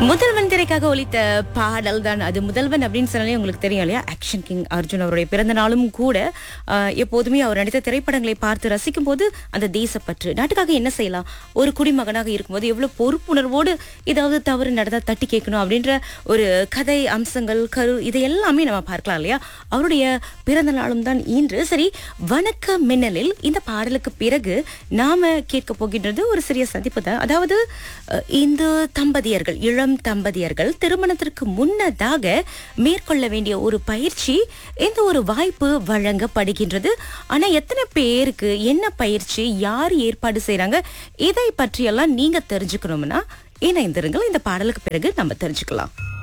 முதல்வன் திரைக்காக ஒலித்த பாடல் தான் அது முதல்வன் அப்படின்னு சொன்னாலே உங்களுக்கு தெரியும் இல்லையா ஆக்ஷன் கிங் அர்ஜுன் அவருடைய பிறந்த நாளும் கூட ஆஹ், எப்போதுமே அவர் நடித்த திரைப்படங்களை பார்த்து ரசிக்கும் போது அந்த தேசப்பற்று நாட்டுக்காக என்ன செய்யலாம் ஒரு குடிமகனாக இருக்கும்போது எவ்வளவு பொறுப்புணர்வோடு ஏதாவது தவறு நடந்தா தட்டி கேட்கணும் அப்படின்ற ஒரு கதை அம்சங்கள் கரு இதை எல்லாமே நம்ம பார்க்கலாம் இல்லையா அவருடைய பிறந்த நாளும் தான் இன்று சரி வணக்க மின்னலில் இந்த பாடலுக்கு பிறகு நாம கேட்க போகின்றது ஒரு சிறிய சந்திப்பு தான் அதாவது அஹ், இந்த தம்பதியர்கள் இளம் தம்பதியர்கள் திருமணத்திற்கு முன்னதாக மேற்கொள்ள வேண்டிய ஒரு பயிற்சி இந்த ஒரு வாய்ப்பு வழங்கப்படுகின்றது ஆனா எத்தனை பேருக்கு என்ன பயிற்சி யார் ஏற்பாடு செய்றாங்க இதை பற்றியெல்லாம் நீங்க தெரிஞ்சுக்கணும்னா இணைந்திருங்கள் இந்த பாடலுக்கு பிறகு நம்ம தெரிஞ்சுக்கலாம்